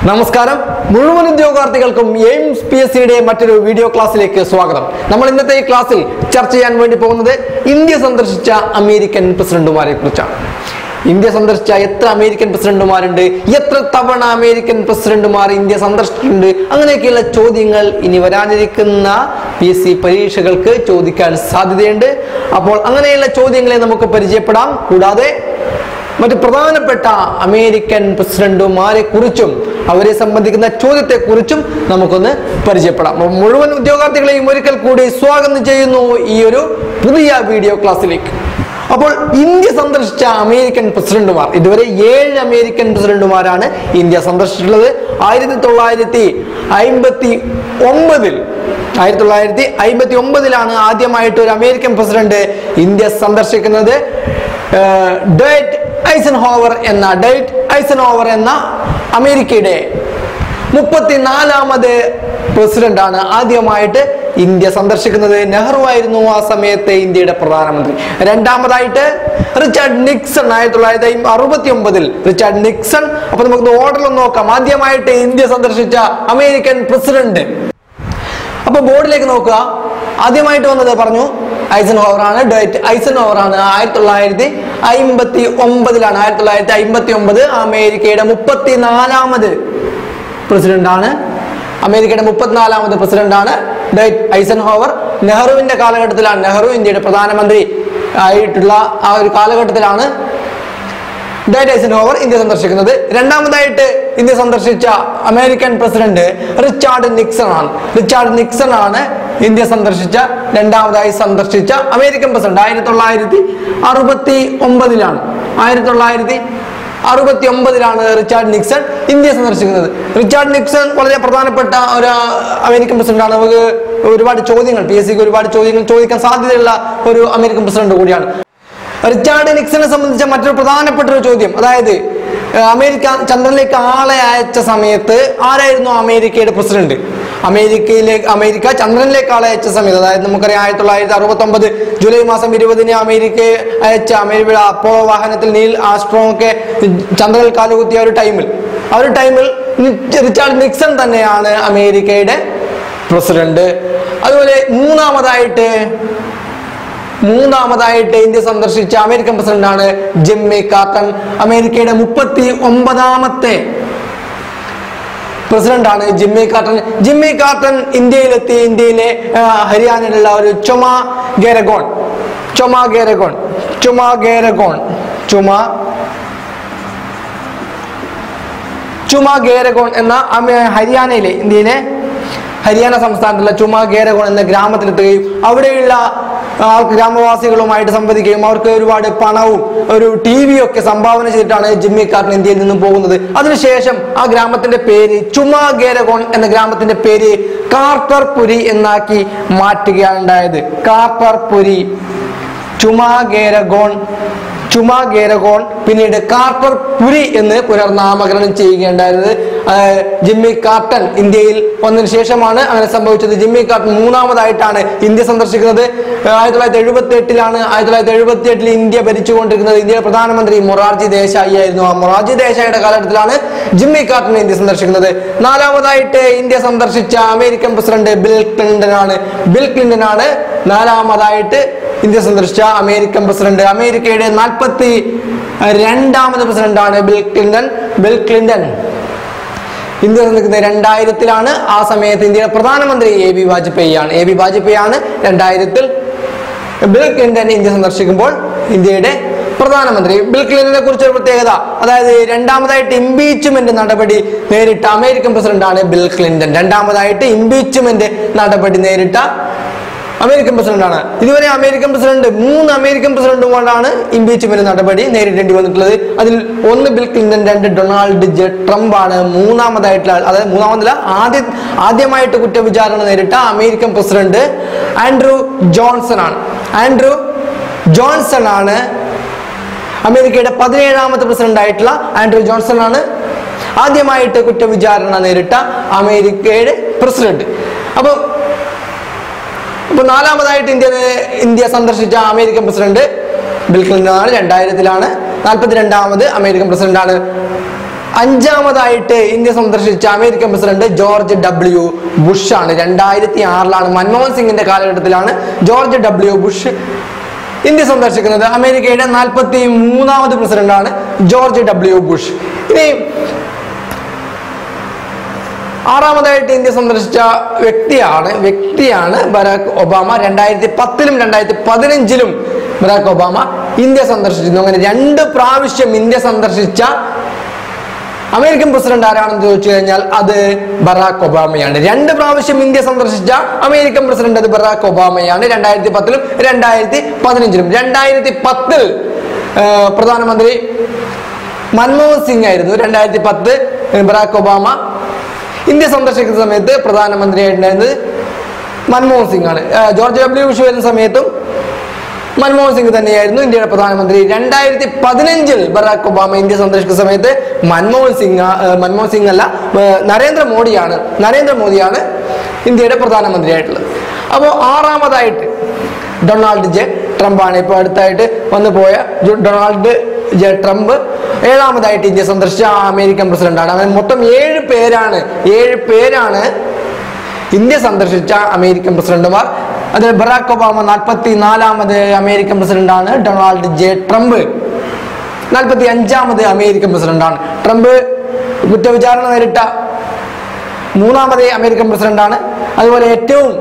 നമസ്കാരം മുഴുവൻ ഉദ്യോഗാർത്ഥികൾക്കും AIIMS P S സിയുടെ മറ്റൊരു വീഡിയോ ക്ലാസ്സിലേക്ക് സ്വാഗതം നമ്മൾ ഇന്നത്തെ ഈ ക്ലാസ്സിൽ ചർച്ച ചെയ്യാൻ വേണ്ടി പോകുന്നത് ഇന്ത്യ സന്ദർശിച്ച അമേരിക്കൻ പ്രസിഡന്റുമാരെ കുറിച്ചാണ് ഇന്ത്യ സന്ദർശിച്ച എത്ര അമേരിക്കൻ പ്രസിഡന്റുമാരുണ്ട് എത്ര തവണ അമേരിക്കൻ പ്രസിഡന്റുമാർ ഇന്ത്യ സന്ദർശിച്ചിട്ടുണ്ട് അങ്ങനെയൊക്കെയുള്ള ചോദ്യങ്ങൾ ഇനി വരാനിരിക്കുന്ന പി എസ് സി പരീക്ഷകൾക്ക് ചോദിക്കാൻ സാധ്യതയുണ്ട് അപ്പോൾ അങ്ങനെയുള്ള ചോദ്യങ്ങളെ നമുക്ക് പരിചയപ്പെടാം കൂടാതെ മറ്റ് പ്രധാനപ്പെട്ട അമേരിക്കൻ പ്രസിഡന്റുമാരെ കുറിച്ചും അവരെ സംബന്ധിക്കുന്ന ചോദ്യത്തെ കുറിച്ചും നമുക്കൊന്ന് പരിചയപ്പെടാം അപ്പോൾ മുഴുവൻ ഉദ്യോഗാർത്ഥികളെയും ഒരിക്കൽ കൂടി സ്വാഗതം ചെയ്യുന്നു ഈ ഒരു പുതിയ വീഡിയോ ക്ലാസ്സിലേക്ക് അപ്പോൾ ഇന്ത്യ സന്ദർശിച്ച അമേരിക്കൻ പ്രസിഡന്റുമാർ ഇതുവരെ ഏഴ് അമേരിക്കൻ പ്രസിഡന്റുമാരാണ് ഇന്ത്യ സന്ദർശിച്ചിട്ടുള്ളത് ആയിരത്തി തൊള്ളായിരത്തി അയിമ്പത്തി ഒമ്പതിൽ ആയിരത്തി തൊള്ളായിരത്തി അയിമ്പത്തി ഒമ്പതിലാണ് ആദ്യമായിട്ട് ഒരു അമേരിക്കൻ പ്രസിഡന്റ് ഇന്ത്യ സന്ദർശിക്കുന്നത് ഏഹ് ഡേറ്റ് ഐസൻഹോവർ എന്ന ഡേറ്റ് ഐസൻഹോവർ എന്ന അമേരിക്കയുടെ മുപ്പത്തിനാലാമത് പ്രസിഡന്റ് ആണ് ആദ്യമായിട്ട് ഇന്ത്യ സന്ദർശിക്കുന്നത് നെഹ്റു ആയിരുന്നു ആ സമയത്തെ ഇന്ത്യയുടെ പ്രധാനമന്ത്രി രണ്ടാമതായിട്ട് റിച്ചാർഡ് നിക്സൺ ആയിരത്തി തൊള്ളായിരത്തി അറുപത്തി ഒമ്പതിൽ റിച്ചാർഡ് നിക്സൺ അപ്പൊ നമുക്ക് ഓർഡറിൽ നോക്കാം ആദ്യമായിട്ട് ഇന്ത്യ സന്ദർശിച്ച അമേരിക്കൻ പ്രസിഡന്റ് അപ്പൊ ബോർഡിലേക്ക് നോക്കുക ആദ്യമായിട്ട് വന്നത് പറഞ്ഞു ഐസൻ ആണ് ഡേറ്റ് ഐസൻ ആണ് ആയിരത്തി തൊള്ളായിരത്തി അയിമ്പത്തി ഒമ്പതിലാണ് ആയിരത്തി തൊള്ളായിരത്തി അയിമ്പത്തി ഒമ്പത് അമേരിക്കയുടെ മുപ്പത്തിനാലാമത് പ്രസിഡന്റ് ആണ് അമേരിക്കയുടെ മുപ്പത്തിനാലാമത് പ്രസിഡന്റ് ആണ് ഡേറ്റ് ഐസൻ ഹോവർ നെഹ്റുവിന്റെ കാലഘട്ടത്തിലാണ് നെഹ്റു ഇന്ത്യയുടെ പ്രധാനമന്ത്രി ആയിട്ടുള്ള ആ ഒരു കാലഘട്ടത്തിലാണ് ഡേറ്റ് ഐസൻഹോവർ ഇന്ത്യ സന്ദർശിക്കുന്നത് രണ്ടാമതായിട്ട് ഇന്ത്യ സന്ദർശിച്ച അമേരിക്കൻ പ്രസിഡന്റ് റിച്ചാർഡ് നിക്സൺ ആണ് റിച്ചാർഡ് നിക്സൺ ആണ് ഇന്ത്യ സന്ദർശിച്ച രണ്ടാമതായി സന്ദർശിച്ച അമേരിക്കൻ പ്രസിഡന്റ് ആയിരത്തി തൊള്ളായിരത്തി അറുപത്തി ഒമ്പതിലാണ് ആയിരത്തി തൊള്ളായിരത്തി അറുപത്തി ഒമ്പതിലാണ് റിച്ചാർഡ് നിക്സൺ ഇന്ത്യ സന്ദർശിക്കുന്നത് റിച്ചാർഡ് നിക്സൺ വളരെ പ്രധാനപ്പെട്ട ഒരു അമേരിക്കൻ പ്രസിഡന്റാണ് നമുക്ക് ഒരുപാട് ചോദ്യങ്ങൾ പി എസ് സിക്ക് ഒരുപാട് ചോദ്യങ്ങൾ ചോദിക്കാൻ സാധ്യതയുള്ള ഒരു അമേരിക്കൻ പ്രസിഡന്റ് കൂടിയാണ് റിച്ചാർഡ് നിക്സനെ സംബന്ധിച്ച മറ്റൊരു പ്രധാനപ്പെട്ട ഒരു ചോദ്യം അതായത് ഏർ അമേരിക്ക ചന്ദ്രനിലേക്ക് ആളെ അയച്ച സമയത്ത് ആരായിരുന്നു അമേരിക്കയുടെ പ്രസിഡന്റ് അമേരിക്കയിലേക്ക് അമേരിക്ക ചന്ദ്രനിലേക്ക് ആളെ അയച്ച സമയത്ത് അതായത് നമുക്കറിയാം ആയിരത്തി തൊള്ളായിരത്തി അറുപത്തി ഒമ്പത് ജൂലൈ മാസം ഇരുപതിന് അമേരിക്ക അയച്ച അമേരിക്കയുടെ അപ്പോളോ വാഹനത്തിൽ നീൽ ആസ്ട്രോങ് ഒക്കെ ചന്ദ്രനിൽ കാലുകുത്തിയ ഒരു ടൈമിൽ ആ ഒരു ടൈമിൽ റിച്ചാർഡ് നിക്സൺ തന്നെയാണ് അമേരിക്കയുടെ പ്രസിഡന്റ് അതുപോലെ മൂന്നാമതായിട്ട് മൂന്നാമതായിട്ട് ഇന്ത്യ സന്ദർശിച്ച അമേരിക്കൻ പ്രസിഡന്റാണ് ജിമ്മി കാർട്ടൺ അമേരിക്കയുടെ മുപ്പത്തി ഒമ്പതാമത്തെ പ്രസിഡന്റാണ് ജിമ്മി കാർട്ടൺ ജിമ്മി കാർട്ടൺ ഇന്ത്യയിലെത്തി ഇന്ത്യയിലെ ആ, ഹരിയാനയിലുള്ള ഒരു ചുമ ഗേരഗോൺ ചുമ ഗേരഗോൺ ചുമ ഗേരഗോൺ ചുമ ചുമ ഗേരഗോൺ എന്ന അമേ- ഹരിയാനയിലെ ഇന്ത്യയിലെ ഹരിയാന സംസ്ഥാനത്തുള്ള ചുമ ഗേരഗോൺ എന്ന ഗ്രാമത്തിലെത്തുകയും അവിടെയുള്ള ആ, ഗ്രാമവാസികളുമായിട്ട് സംവദിക്കുകയും അവർക്ക് ഒരുപാട് പണവും ഒരു ടി വിയും ഒക്കെ സംഭാവന ചെയ്തിട്ടാണ് ജിമ്മി കാർട്ടൺ ഇന്ത്യയിൽ നിന്നും പോകുന്നത് അതിനുശേഷം ആ ഗ്രാമത്തിന്റെ പേര് ചുമ ഗേരഗോൺ എന്ന ഗ്രാമത്തിന്റെ പേര് കാർട്ടർ പുരി എന്നാക്കി മാറ്റുകയാണ് ഉണ്ടായത് കാർട്ടർ പുരി ചുമാ ഗേരഗോൺ ചുമാ ഗേരഗോൺ പിന്നീട് കാർട്ടർ പുരി എന്ന് പുനർനാമകരണം ചെയ്യുകയുണ്ടായിരുന്നത് ആ, ജിമ്മി കാർട്ടൺ ഇന്ത്യയിൽ വന്നതിന് ശേഷമാണ് അങ്ങനെ സംഭവിച്ചത് ജിമ്മി കാർട്ടൺ മൂന്നാമതായിട്ടാണ് ഇന്ത്യ സന്ദർശിക്കുന്നത് ആ, ആയിരത്തി തൊള്ളായിരത്തി എഴുപത്തി എട്ടിലാണ് ആയിരത്തി തൊള്ളായിരത്തി എഴുപത്തി എട്ടിൽ ഇന്ത്യ ഭരിച്ചുകൊണ്ടിരിക്കുന്നത് ഇന്ത്യയുടെ പ്രധാനമന്ത്രി മൊറാർജി ദേശായി ആയിരുന്നു ആ മൊറാർജി ദേശായിയുടെ കാലഘട്ടത്തിലാണ് ജിമ്മി കാർട്ടൺ ഇന്ത്യ സന്ദർശിക്കുന്നത് നാലാമതായിട്ട് ഇന്ത്യ സന്ദർശിച്ച അമേരിക്കൻ പ്രസിഡന്റ് ബിൽ ക്ലിന്റൺ ആണ് ബിൽ ക്ലിന്റൺ ആണ് നാലാമതായിട്ട് ഇന്ത്യ സന്ദർശിച്ച അമേരിക്കൻ പ്രസിഡന്റ് അമേരിക്കയുടെ നാൽപ്പത്തി രണ്ടാമത് പ്രസിഡന്റാണ് Bill Clinton Bill Clinton India സന്ദർശിക്കുന്നത് രണ്ടായിരത്തിലാണ് ആ സമയത്ത് ഇന്ത്യയുടെ പ്രധാനമന്ത്രി എ ബി വാജ്പേയി ആണ് എ ബി വാജ്പേയി ആണ് രണ്ടായിരത്തിൽ ബിൽ ക്ലിന്റൺ ഇന്ത്യ സന്ദർശിക്കുമ്പോൾ ഇന്ത്യയുടെ പ്രധാനമന്ത്രി ബിൽ ക്ലിന്റനെ കുറിച്ച് ഒരു പ്രത്യേകത അതായത് രണ്ടാമതായിട്ട് ഇംപീച്ച്മെന്റ് നടപടി നേരിട്ട അമേരിക്കൻ പ്രസിഡന്റാണ് ബിൽ ക്ലിന്റൺ രണ്ടാമതായിട്ട് ഇംപീച്ച്മെന്റ് നടപടി നേരിട്ട അമേരിക്കൻ പ്രസിഡന്റാണ് ഇതുവരെ അമേരിക്കൻ പ്രസിഡന്റ് മൂന്ന് അമേരിക്കൻ പ്രസിഡന്റുമാരാണ് ഇംപീച്ച്മെന്റ് നടപടി നേരിടേണ്ടി വന്നിട്ടുള്ളത് അതിൽ ഒന്ന് ബിൽ ക്ലിന്റൺ രണ്ട് ഡൊണാൾഡ് ജെ ട്രംപ് ആണ് മൂന്നാമതായിട്ടുള്ള ആൾ. അതായത് മൂന്നാമതല്ല ആദ്യ ആദ്യമായിട്ട് കുറ്റവിചാരണ നേരിട്ട അമേരിക്കൻ പ്രസിഡന്റ് ആൻഡ്രൂ ജോൺസൺ ആണ് ആൻഡ്രൂ ജോൺസൺ ആണ് അമേരിക്കയുടെ പതിനേഴാമത്തെ പ്രസിഡന്റ് ആയിട്ടുള്ള ആൻഡ്രൂ ജോൺസൺ ആണ് ആദ്യമായിട്ട് കുറ്റവിചാരണ നേരിട്ട അമേരിക്കയുടെ പ്രസിഡന്റ് അപ്പോൾ അപ്പൊ നാലാമതായിട്ട് ഇന്ത്യ ഇന്ത്യ സന്ദർശിച്ച അമേരിക്കൻ പ്രസിഡന്റ് ബിൽ ക്ലിന്റൺ ആണ് രണ്ടായിരത്തിലാണ് നാൽപ്പത്തിരണ്ടാമത് അമേരിക്കൻ പ്രസിഡന്റാണ് അഞ്ചാമതായിട്ട് ഇന്ത്യ സന്ദർശിച്ച American president George W Bush ആണ് രണ്ടായിരത്തി ആറിലാണ് മൻമോഹൻ സിംഗിന്റെ കാലഘട്ടത്തിലാണ് ജോർജ് ഡബ്ല്യു ബുഷ് ഇന്ത്യ സന്ദർശിക്കുന്നത് അമേരിക്കയുടെ നാൽപ്പത്തി മൂന്നാമത് പ്രസിഡന്റാണ് ജോർജ് ഡബ്ല്യു ബുഷ് ഇനി ആറാമതായിട്ട് ഇന്ത്യ സന്ദർശിച്ച വ്യക്തിയാണ് വ്യക്തിയാണ് ബരാക് ഒബാമ രണ്ടായിരത്തി പത്തിലും രണ്ടായിരത്തി പതിനഞ്ചിലും ബരാക് ഒബാമ ഇന്ത്യ സന്ദർശിച്ചിരുന്നു അങ്ങനെ രണ്ട് പ്രാവശ്യം ഇന്ത്യ സന്ദർശിച്ച അമേരിക്കൻ പ്രസിഡന്റ് ആരാണെന്ന് ചോദിച്ചു കഴിഞ്ഞാൽ അത് ബറാക് ഒബാമയാണ് രണ്ട് പ്രാവശ്യം ഇന്ത്യ സന്ദർശിച്ച അമേരിക്കൻ പ്രസിഡന്റ് അത് ബറാക് ഒബാമയാണ് രണ്ടായിരത്തി പത്തിലും രണ്ടായിരത്തി പതിനഞ്ചിലും രണ്ടായിരത്തി പത്തിൽ പ്രധാനമന്ത്രി മൻമോഹൻ സിംഗ് ആയിരുന്നു രണ്ടായിരത്തി പത്ത് ബറാക് ഒബാമ ഇന്ത്യ സന്ദർശിക്കുന്ന സമയത്ത് പ്രധാനമന്ത്രിയായിട്ടുണ്ടായിരുന്നത് മൻമോഹൻ സിംഗ് ആണ് ആ, ജോർജ് ഡബ്ല്യു ബുഷ് വരുന്ന സമയത്തും മൻമോഹൻ സിംഗ് തന്നെയായിരുന്നു ഇന്ത്യയുടെ പ്രധാനമന്ത്രി രണ്ടായിരത്തി പതിനഞ്ചിൽ ബറാക് ഒബാമ ഇന്ത്യ സന്ദർശിക്കുന്ന സമയത്ത് മൻമോഹൻ സിംഗ് ആ, മൻമോഹൻ സിംഗ് അല്ല ആ, നരേന്ദ്രമോദിയാണ് നരേന്ദ്രമോദിയാണ് ഇന്ത്യയുടെ പ്രധാനമന്ത്രിയായിട്ടുള്ളത് അപ്പോൾ ആറാമതായിട്ട് ഡൊണാൾഡ് ജെ ട്രംപാണ് ഇപ്പോൾ അടുത്തായിട്ട് വന്നു പോയ ജോ- ഡൊണാൾഡ് ജെ ട്രംപ് ഏഴാമതായിട്ട് ഇന്ത്യ സന്ദർശിച്ച അമേരിക്കൻ പ്രസിഡന്റാണ് അങ്ങനെ മൊത്തം ഏഴ് പേരാണ് ഏഴ് പേരാണ് ഇന്ത്യ സന്ദർശിച്ച അമേരിക്കൻ പ്രസിഡന്റുമാർ അതിൽ ബറാക് ഒബാമ നാൽപ്പത്തി നാലാമത് അമേരിക്കൻ പ്രസിഡന്റാണ് ഡൊണാൾഡ് ജെ ട്രംപ് നാൽപ്പത്തി അഞ്ചാമത് അമേരിക്കൻ പ്രസിഡന്റാണ് ട്രംപ് കുറ്റവിചാരണ നേരിട്ട മൂന്നാമത് അമേരിക്കൻ പ്രസിഡന്റാണ് അതുപോലെ ഏറ്റവും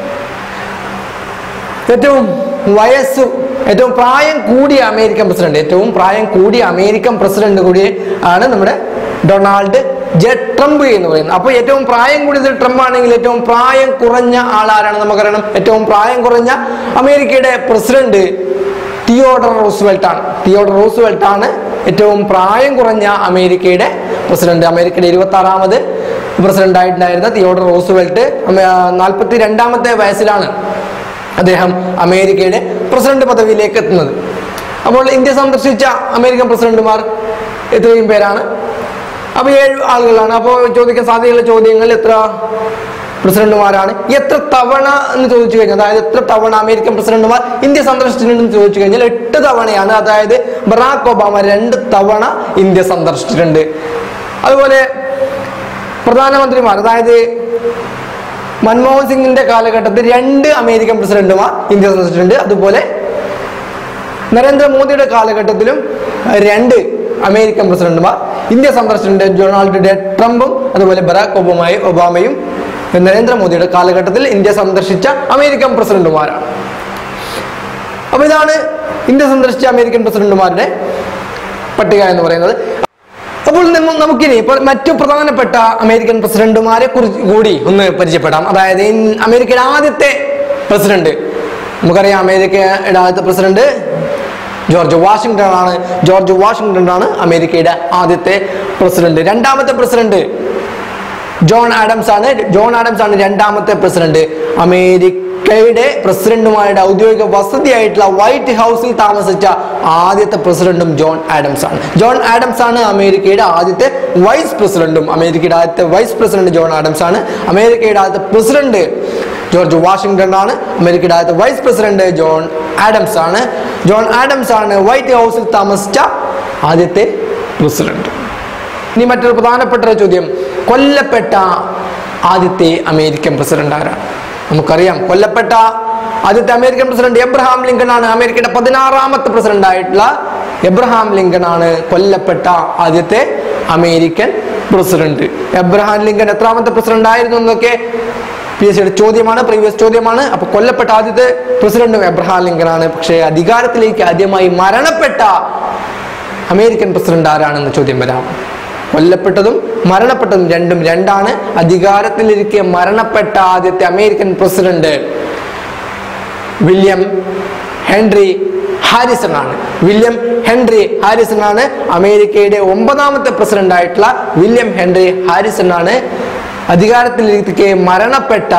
ഏറ്റവും വയസ്സ് ഏറ്റവും പ്രായം കൂടിയ അമേരിക്കൻ പ്രസിഡന്റ് ഏറ്റവും പ്രായം കൂടിയ അമേരിക്കൻ പ്രസിഡന്റ് കൂടി ആണ് നമ്മുടെ ഡൊണാൾഡ് ജെ ട്രംപ് എന്ന് പറയുന്നത് അപ്പോൾ ഏറ്റവും പ്രായം കൂടിയത് ട്രംപ് ആണെങ്കിൽ ഏറ്റവും പ്രായം കുറഞ്ഞ ആളാരാണ് നമുക്കറിയണം ഏറ്റവും പ്രായം കുറഞ്ഞ അമേരിക്കയുടെ പ്രസിഡന്റ് തിയോഡർ റൂസ്വെൽട്ട് ആണ് തിയോഡർ റൂസ്വെൽട്ട് ആണ് ഏറ്റവും പ്രായം കുറഞ്ഞ അമേരിക്കയുടെ പ്രസിഡന്റ് അമേരിക്കയുടെ ഇരുപത്തി ആറാമത് പ്രസിഡന്റ് ആയിട്ടുണ്ടായിരുന്ന തിയോഡർ റൂസ്വെൽട്ട് നാൽപ്പത്തി രണ്ടാമത്തെ വയസ്സിലാണ് അദ്ദേഹം അമേരിക്കയുടെ പ്രസിഡന്റ് പദവിയിലേക്ക് എത്തുന്നത് അപ്പോൾ ഇന്ത്യ സന്ദർശിച്ച അമേരിക്കൻ പ്രസിഡന്റുമാർ ഇത്രയും പേരാണ് അപ്പോൾ ഏഴ് ആളുകളാണ് അപ്പോൾ ചോദിക്കാൻ സാധ്യതയുള്ള ചോദ്യങ്ങൾ എത്ര പ്രസിഡന്റുമാരാണ് എത്ര തവണ എന്ന് ചോദിച്ചു കഴിഞ്ഞാൽ അതായത് എത്ര തവണ അമേരിക്കൻ പ്രസിഡന്റുമാർ ഇന്ത്യ സന്ദർശിച്ചിട്ടുണ്ടെന്ന് ചോദിച്ചു കഴിഞ്ഞാൽ എട്ട് തവണയാണ് അതായത് ബറാക് ഒബാമ രണ്ട് തവണ ഇന്ത്യ സന്ദർശിച്ചിട്ടുണ്ട് അതുപോലെ പ്രധാനമന്ത്രിമാർ അതായത് മൻമോഹൻ സിംഗിന്റെ കാലഘട്ടത്തിൽ രണ്ട് അമേരിക്കൻ പ്രസിഡന്റുമാർ ഇന്ത്യ സന്ദർശിച്ചിട്ടുണ്ട് അതുപോലെ നരേന്ദ്രമോദിയുടെ കാലഘട്ടത്തിലും രണ്ട് അമേരിക്കൻ പ്രസിഡന്റുമാർ ഇന്ത്യ സന്ദർശിച്ചിട്ടുണ്ട് ഡൊണാൾഡ് ഡെ ട്രംപും അതുപോലെ ബറാക് ഒബാമയും ഒബാമയും നരേന്ദ്രമോദിയുടെ കാലഘട്ടത്തിൽ ഇന്ത്യ സന്ദർശിച്ച അമേരിക്കൻ പ്രസിഡന്റുമാരാണ് അപ്പൊ ഇതാണ് ഇന്ത്യ സന്ദർശിച്ച അമേരിക്കൻ പ്രസിഡന്റുമാരുടെ പട്ടിക എന്ന് പറയുന്നത് അപ്പോൾ നമ്മൾ നമുക്കിനി ഇപ്പോൾ മറ്റു പ്രധാനപ്പെട്ട അമേരിക്കൻ പ്രസിഡന്റുമാരെ കുറിച്ച് കൂടി ഒന്ന് പരിചയപ്പെടാം അതായത് ഇൻ- അമേരിക്കയുടെ ആദ്യത്തെ പ്രസിഡന്റ് നമുക്കറിയാം അമേരിക്കയുടെ ആദ്യത്തെ പ്രസിഡന്റ് ജോർജ് വാഷിംഗ്ടൺ ആണ് ജോർജ് വാഷിംഗ്ടൺ ആണ് അമേരിക്കയുടെ ആദ്യത്തെ പ്രസിഡന്റ് രണ്ടാമത്തെ പ്രസിഡന്റ് ജോൺ ആഡംസ് ആണ് ജോൺ ആഡംസ് ആണ് രണ്ടാമത്തെ പ്രസിഡന്റ് അമേരിക്കയുടെ പ്രസിഡന്റുമാരുടെ ഔദ്യോഗിക വസതിയായിട്ടുള്ള വൈറ്റ് ഹൗസിൽ താമസിച്ച ആദ്യത്തെ പ്രസിഡന്റും ജോൺ ആഡംസ് ആണ് ജോൺ ആഡംസ് ആണ് അമേരിക്കയുടെ ആദ്യത്തെ വൈസ് പ്രസിഡന്റും അമേരിക്കയുടെ ആദ്യത്തെ വൈസ് പ്രസിഡന്റ് ജോൺ ആഡംസ് ആണ് അമേരിക്കയുടെ ആദ്യത്തെ പ്രസിഡന്റ് ജോർജ് വാഷിംഗ്ടൺ ആണ് അമേരിക്കയുടെ ആദ്യത്തെ വൈസ് പ്രസിഡന്റ് ജോൺ ആഡംസ് ആണ് ജോൺ ആഡംസ് ആണ് വൈറ്റ് ഹൗസിൽ താമസിച്ച ആദ്യത്തെ പ്രസിഡന്റ് ഇനി മറ്റൊരു പ്രധാനപ്പെട്ട ഒരു ചോദ്യം കൊല്ലപ്പെട്ട ആദ്യത്തെ അമേരിക്കൻ പ്രസിഡന്റ് ആരാണ് നമുക്കറിയാം കൊല്ലപ്പെട്ട ആദ്യത്തെ അമേരിക്കൻ പ്രസിഡന്റ് എബ്രഹാം ലിങ്കൺ ആണ് അമേരിക്കയുടെ പതിനാറാമത്തെ പ്രസിഡന്റ് ആയിട്ടുള്ള എബ്രഹാം ലിങ്കൺ ആണ് കൊല്ലപ്പെട്ട ആദ്യത്തെ അമേരിക്കൻ പ്രസിഡന്റ് എബ്രഹാം ലിങ്കൺ എത്രാമത്തെ പ്രസിഡന്റ് ആയിരുന്നു എന്നൊക്കെ പി എസ് സിയുടെ ചോദ്യമാണ് പ്രീവിയസ് ചോദ്യമാണ് അപ്പൊ കൊല്ലപ്പെട്ട ആദ്യത്തെ പ്രസിഡന്റും എബ്രഹാം ലിങ്കൺ ആണ് പക്ഷേ അധികാരത്തിലേക്ക് ആദ്യമായി മരണപ്പെട്ട അമേരിക്കൻ പ്രസിഡന്റ് ആരാണെന്ന് ചോദ്യം വരാം കൊല്ലപ്പെട്ടതും മരണപ്പെട്ടതും രണ്ടും രണ്ടാണ് അധികാരത്തിലിരിക്കെ മരണപ്പെട്ട ആദ്യത്തെ American president William Henry Harrison ആണ് വില്യം ഹെൻറി ഹാരിസൺ ആണ് അമേരിക്കയുടെ ഒമ്പതാമത്തെ പ്രസിഡന്റ് ആയിട്ടുള്ള വില്യം ഹെൻറി ഹാരിസൺ ആണ് അധികാരത്തിലിരിക്കെ മരണപ്പെട്ട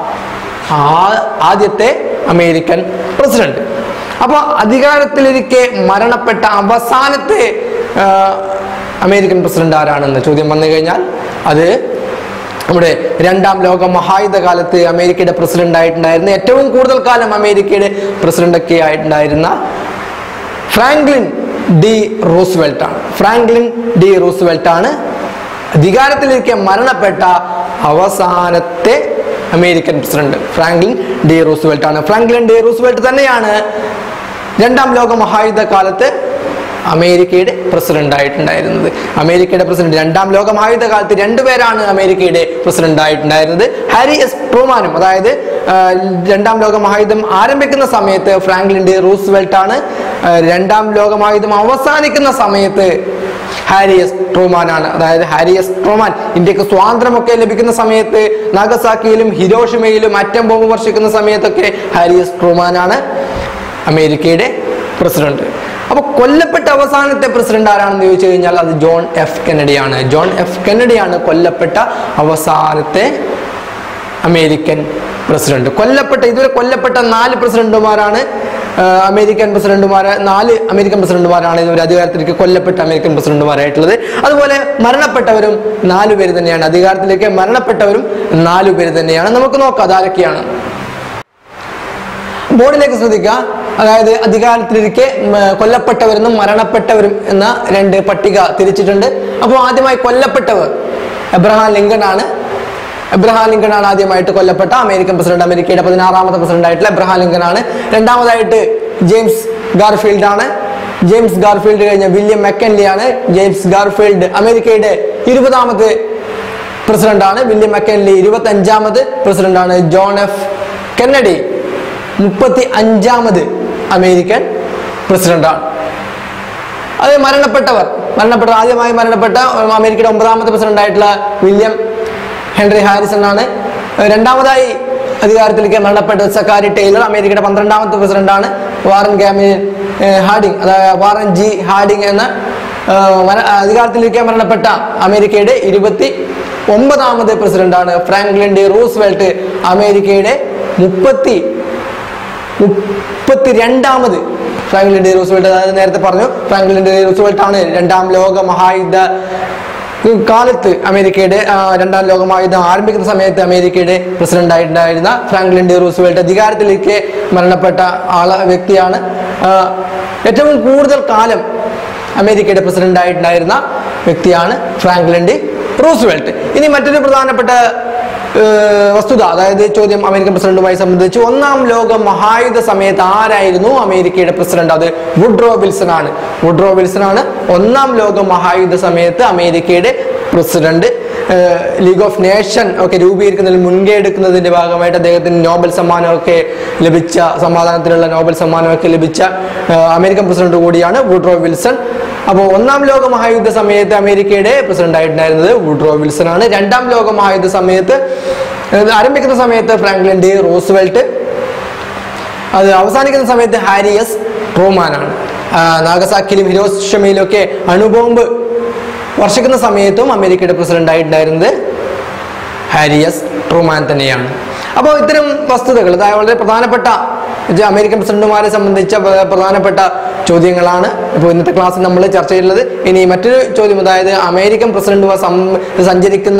ആ- ആദ്യത്തെ അമേരിക്കൻ പ്രസിഡന്റ് അപ്പോൾ അധികാരത്തിലിരിക്കെ മരണപ്പെട്ട അവസാനത്തെ ആ, അമേരിക്കൻ പ്രസിഡന്റ് ആരാണെന്ന് ചോദ്യം വന്നു കഴിഞ്ഞാൽ അത് നമ്മുടെ രണ്ടാം ലോക മഹായുദ്ധ കാലത്ത് അമേരിക്കയുടെ പ്രസിഡന്റ് ആയിട്ടുണ്ടായിരുന്ന ഏറ്റവും കൂടുതൽ കാലം അമേരിക്കയുടെ പ്രസിഡന്റ് ഒക്കെ ആയിട്ടുണ്ടായിരുന്ന ഫ്രാങ്ക്ലിൻ ഡി റൂസ്വെൽട്ട് ആണ് ഫ്രാങ്ക്ലിൻ ഡി റൂസ്വെൽട്ട് ആണ് അധികാരത്തിലിരിക്കെ മരണപ്പെട്ട അവസാനത്തെ American president Franklin D Roosevelt ആണ് ഫ്രാങ്ക്ലിൻ ഡി റൂസ്വെൽറ്റ് തന്നെയാണ് രണ്ടാം ലോക മഹായുദ്ധ കാലത്ത് അമേരിക്കയുടെ പ്രസിഡന്റ് ആയിട്ടുണ്ടായിരുന്നത് അമേരിക്കയുടെ പ്രസിഡന്റ് രണ്ടാം ലോക മഹായുദ്ധ കാലത്ത് രണ്ടുപേരാണ് അമേരിക്കയുടെ പ്രസിഡന്റ് ആയിട്ടുണ്ടായിരുന്നത് ഹാരി എസ് ട്രൂമാനും അതായത് ആ, രണ്ടാം ലോക മഹായുദ്ധം ആരംഭിക്കുന്ന സമയത്ത് ഫ്രാങ്ക്ലിൻ ഡി റൂസ്വെൽറ്റ് ആണ് ആ, രണ്ടാം ലോക മഹായുദ്ധം അവസാനിക്കുന്ന സമയത്ത് ഹാരിയസ് ട്രൂമാൻ ആണ് അതായത് ഹാരിയസ് ട്രൂമാൻ ഇന്ത്യക്ക് സ്വാതന്ത്ര്യമൊക്കെ ലഭിക്കുന്ന സമയത്ത് നാഗസാക്കിയിലും ഹിരോഷിമയിലും അറ്റം ബോംബ് വർഷിക്കുന്ന സമയത്തൊക്കെ ഹാരിയസ് ട്രൂമാൻ ആണ് അമേരിക്കയുടെ പ്രസിഡന്റ് അപ്പൊ കൊല്ലപ്പെട്ട അവസാനത്തെ പ്രസിഡന്റ് ആരാണെന്ന് ചോദിച്ചു കഴിഞ്ഞാൽ അത് ജോൺ എഫ് കെന്നഡിയാണ് ജോൺ എഫ് കെന്നഡിയാണ് കൊല്ലപ്പെട്ട അവസാനത്തെ അമേരിക്കൻ പ്രസിഡന്റ് കൊല്ലപ്പെട്ട ഇതുവരെ കൊല്ലപ്പെട്ട നാല് പ്രസിഡന്റുമാരാണ് ആ, അമേരിക്കൻ പ്രസിഡന്റുമാർ നാല് അമേരിക്കൻ പ്രസിഡന്റുമാരാണ് ഇതുവരെ അധികാരത്തിലേക്ക് കൊല്ലപ്പെട്ട അമേരിക്കൻ പ്രസിഡന്റുമാരായിട്ടുള്ളത് അതുപോലെ മരണപ്പെട്ടവരും നാലു പേര് തന്നെയാണ് അധികാരത്തിലേക്ക് മരണപ്പെട്ടവരും നാലു പേര് തന്നെയാണ് നമുക്ക് നോക്കാം അതാരൊക്കെയാണ് ബോർഡിലേക്ക് ശ്രദ്ധിക്കുക അതായത് അധികാരത്തിലിരിക്കെ ഉം, കൊല്ലപ്പെട്ടവരെന്നും മരണപ്പെട്ടവരും എന്ന രണ്ട് പട്ടിക തിരിച്ചിട്ടുണ്ട് അപ്പോൾ ആദ്യമായി കൊല്ലപ്പെട്ടവർ എബ്രഹാം ലിങ്കൺ ആണ് എബ്രഹാം ലിങ്കൺ ആണ് ആദ്യമായിട്ട് കൊല്ലപ്പെട്ട അമേരിക്കൻ പ്രസിഡന്റ് അമേരിക്കയുടെ പതിനാറാമത്തെ പ്രസിഡന്റ് ആയിട്ടുള്ള എബ്രഹാം ലിങ്കൺ ആണ് രണ്ടാമതായിട്ട് ജെയിംസ് ഗാർഫീൽഡ് ആണ് ജെയിംസ് ഗാർഫീൽഡ് കഴിഞ്ഞ വില്യം മെക്കൻലി ആണ് ജെയിംസ് ഗാർഫീൽഡ് അമേരിക്കയുടെ ഇരുപതാമത്തെ പ്രസിഡന്റാണ് വില്യം മെക്കൻലി ഇരുപത്തി അഞ്ചാമത് പ്രസിഡന്റാണ് ജോൺ എഫ് കെന്നഡി മുപ്പത്തി അഞ്ചാമത് അമേരിക്കൻ പ്രസിഡന്റാണ് അത് മരണപ്പെട്ടവർ മരണപ്പെട്ട ആദ്യമായി മരണപ്പെട്ട ഉം, അമേരിക്കയുടെ ഒമ്പതാമത്തെ പ്രസിഡന്റ് ആയിട്ടുള്ള വില്യം ഹെൻറി ഹാരിസൺ ആണ് രണ്ടാമതായി അധികാരത്തിലേക്ക് മരണപ്പെട്ട സക്കാരി ടൈലർ അമേരിക്കയുടെ പന്ത്രണ്ടാമത്തെ പ്രസിഡന്റാണ് വാറൻ ഗാമി ഏഹ്, ഹാർഡിങ് അതായത് വാറൻ ജി ഹാർഡിങ് എന്ന ഏഹ്, മര- അധികാരത്തിലേക്ക് മരണപ്പെട്ട അമേരിക്കയുടെ ഇരുപത്തി ഒമ്പതാമത് പ്രസിഡന്റാണ് ഫ്രാങ്ക്ലിൻ ഡി റൂസ്വെൽറ്റ് അമേരിക്കയുടെ മുപ്പത്തി മുപ്പത്തി രണ്ടാമത് ഫ്രാങ്ക്ലിൻ ഡി റൂസ്വെൽറ്റ് അതായത് നേരത്തെ പറഞ്ഞു ഫ്രാങ്ക്ലിൻ ഡി റൂസ്വെൽറ്റ് ആണ് രണ്ടാം ലോക മഹായുദ്ധ കാലത്ത് അമേരിക്കയുടെ ആ, രണ്ടാം ലോക മഹായുദ്ധം ആരംഭിക്കുന്ന സമയത്ത് അമേരിക്കയുടെ പ്രസിഡന്റ് ആയിട്ടുണ്ടായിരുന്ന ഫ്രാങ്ക്ലിൻ ഡി റൂസ്വെൽറ്റ് അധികാരത്തിലേക്ക് മരണപ്പെട്ട ആള വ്യക്തിയാണ് ആ, ഏറ്റവും കൂടുതൽ കാലം അമേരിക്കയുടെ പ്രസിഡന്റ് ആയിട്ടുണ്ടായിരുന്ന വ്യക്തിയാണ് ഫ്രാങ്ക്ലിൻ ഡി റൂസ്വെൽറ്റ് ഇനി മറ്റൊരു പ്രധാനപ്പെട്ട ഏഹ് വസ്തുത അതായത് ചോദ്യം അമേരിക്കൻ പ്രസിഡന്റുമായി സംബന്ധിച്ച് ഒന്നാം ലോക മഹായുദ്ധ സമയത്ത് ആരായിരുന്നു അമേരിക്കയുടെ പ്രസിഡന്റ് അത് വുഡ്രോ വിൽസൺ ആണ് വുഡ്രോ വിൽസൺ ആണ് ഒന്നാം ലോക മഹായുദ്ധ സമയത്ത് അമേരിക്കയുടെ പ്രസിഡന്റ് ലീഗ് ഓഫ് നേഷൻ ഒക്കെ രൂപീകരിക്കുന്നതിൽ മുൻകൈ എടുക്കുന്നതിന്റെ ഭാഗമായിട്ട് അദ്ദേഹത്തിന് നോബൽ സമ്മാനമൊക്കെ ലഭിച്ച സമാധാനത്തിനുള്ള നോബൽ സമ്മാനമൊക്കെ ലഭിച്ച ഏഹ് അമേരിക്കൻ പ്രസിഡന്റ് കൂടിയാണ് വുഡ്രോ വിൽസൺ അപ്പോൾ ഒന്നാം ലോക മഹായുദ്ധ സമയത്ത് അമേരിക്കയുടെ പ്രസിഡന്റ് ആയിട്ടുണ്ടായിരുന്നത് വുഡ്രോ വിൽസൺ ആണ് രണ്ടാം ലോക മഹായുദ്ധ സമയത്ത് ഇത് ആരംഭിക്കുന്ന സമയത്ത് ഫ്രാങ്ക്ലിൻ ഡി റോസ്വെൽറ്റ് അത് അവസാനിക്കുന്ന സമയത്ത് ഹാരിയസ് ട്രൂമാനാണ് ആ, നാഗസാക്കിയിലും ഹിരോഷിമയിലും ഒക്കെ അണുബോംബ് വർഷിക്കുന്ന സമയത്തും അമേരിക്കയുടെ പ്രസിഡന്റ് ആയിട്ടുണ്ടായിരുന്നത് ഹാരിയസ് ട്രൂമാൻ തന്നെയാണ് അപ്പോൾ ഇത്തരം വസ്തുതകൾ അതായത് വളരെ പ്രധാനപ്പെട്ട ഇത് അമേരിക്കൻ പ്രസിഡന്റുമാരെ സംബന്ധിച്ച പ്ര- പ്രധാനപ്പെട്ട ചോദ്യങ്ങളാണ് ഇപ്പോൾ ഇന്നത്തെ ക്ലാസ്സിൽ നമ്മൾ ചർച്ച ചെയ്യുന്നത് ഇനി മറ്റൊരു ചോദ്യം അതായത് അമേരിക്കൻ പ്രസിഡന്റുമാർ സം- സഞ്ചരിക്കുന്ന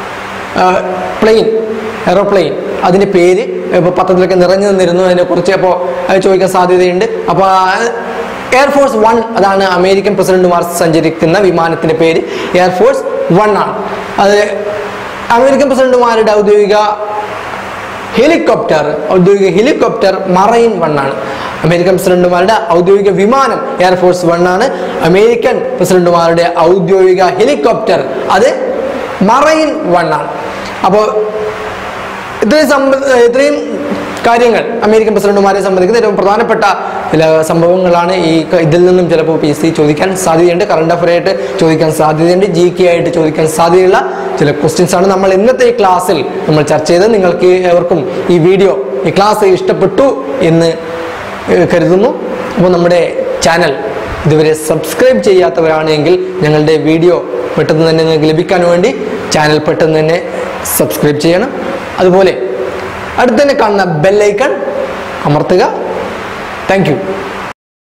പ്ലെയിൻ എയറോപ്ലെയിൻ അതിന്റെ പേര് ഇപ്പോൾ പത്രത്തിലൊക്കെ നിറഞ്ഞു നിന്നിരുന്നു അതിനെക്കുറിച്ച് അപ്പോൾ ചോദിക്കാൻ സാധ്യതയുണ്ട് അപ്പോൾ എയർഫോഴ്സ് വൺ അതാണ് അമേരിക്കൻ പ്രസിഡന്റുമാർ സഞ്ചരിക്കുന്ന വിമാനത്തിന്റെ പേര് എയർഫോഴ്സ് വൺ ആണ് അത് അമേരിക്കൻ പ്രസിഡന്റുമാരുടെ ഔദ്യോഗിക ഹെലികോപ്റ്റർ ഔദ്യോഗിക ഹെലികോപ്റ്റർ മറൈൻ വൺ ആണ് അമേരിക്കൻ പ്രസിഡന്റുമാരുടെ ഔദ്യോഗിക വിമാനം എയർഫോഴ്സ് വൺ ആണ് അമേരിക്കൻ പ്രസിഡന്റുമാരുടെ ഔദ്യോഗിക ഹെലികോപ്റ്റർ അത് മറൈൻ വൺ ആണ് അപ്പോൾ ഇത്രയും സംബ- ഇത്രയും കാര്യങ്ങൾ അമേരിക്കൻ പ്രസിഡന്റുമാരെ സംബന്ധിക്കുന്ന ഏറ്റവും പ്രധാനപ്പെട്ട ചില സംഭവങ്ങളാണ് ഈ ക- ഇതിൽ നിന്നും ചിലപ്പോൾ പി എസ് സി ചോദിക്കാൻ സാധ്യതയുണ്ട് കറണ്ട് അഫയർ ആയിട്ട് ചോദിക്കാൻ സാധ്യതയുണ്ട് ജി കെ ആയിട്ട് ചോദിക്കാൻ സാധ്യതയുള്ള ചില ക്വസ്റ്റ്യൻസ് ആണ് നമ്മൾ ഇന്നത്തെ ഈ ക്ലാസ്സിൽ നമ്മൾ ചർച്ച ചെയ്തത് നിങ്ങൾക്ക് ഏവർക്കും ഈ വീഡിയോ ഈ ക്ലാസ് ഇഷ്ടപ്പെട്ടു എന്ന് ഏഹ്, കരുതുന്നു അപ്പോൾ നമ്മുടെ ചാനൽ ഇതുവരെ സബ്സ്ക്രൈബ് ചെയ്യാത്തവരാണെങ്കിൽ ഞങ്ങളുടെ വീഡിയോ പെട്ടെന്ന് തന്നെ നിങ്ങൾക്ക് ലഭിക്കാൻ വേണ്ടി ചാനൽ പെട്ടെന്ന് തന്നെ സബ്സ്ക്രൈബ് ചെയ്യണം അതുപോലെ അടുത്ത് തന്നെ കാണുന്ന ബെല്ലൈക്കൺ അമർത്തുക താങ്ക് യു